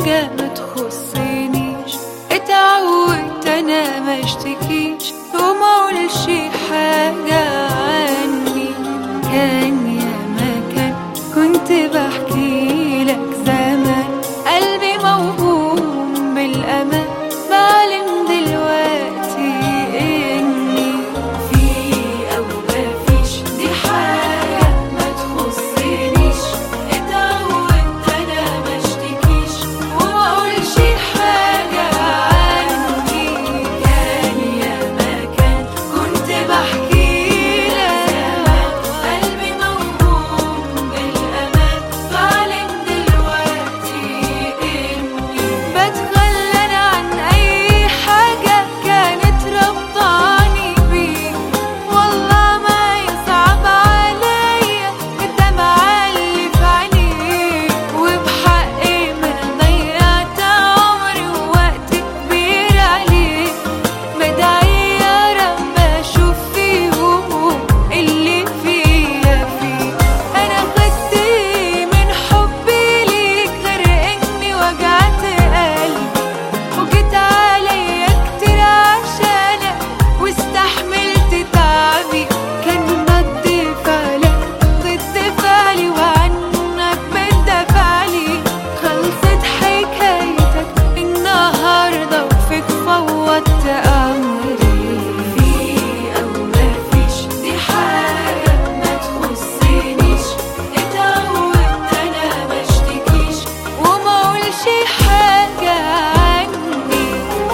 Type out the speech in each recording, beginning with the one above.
حاجة ما تخصنيش اتعودت انا ما اشتكيش وما اقولش حاجة عني كان يا مكان كنت بحكي لك زمان قلبي موهوم بالامان بعلم دلوقتي اني في او مفيش دي حاجة ما تخصنيش اتعودت انا ما اشتكيش وما اقولش حاجة عني كان يا مكان كنت بحكي لك قلبي موهوم بالامان بعلم دلوقتي اني بتخلى عن اي حاجة كانت ربطاني بيك والله ما يصعب عليا الدمعة اللي في عينيك وبحقي ما ضيعت عمري ووقت كبير عليك بدعي يا رب اشوف فيهم اللي فيا فيك انا خدت من حبي ليك غير اني وجعت قلبي وجيت عليا كتير عشانك واستحملت تعبي كان رد فعلك ضد فعلي وعنك بتدافعلي خلصت حكايتك النهارده وفيك فوضت امري في او مفيش دي حاجه ما تخصنيش اتعودت انا ما اشتكيش وما اقولش حاجه عني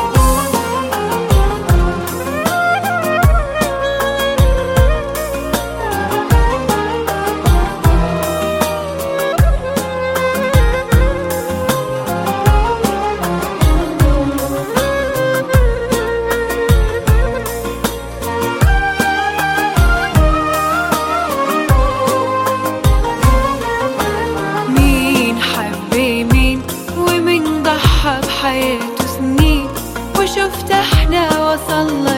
مين حب مين ومين ضحى بحياته سنين وشفت احنا وصلنا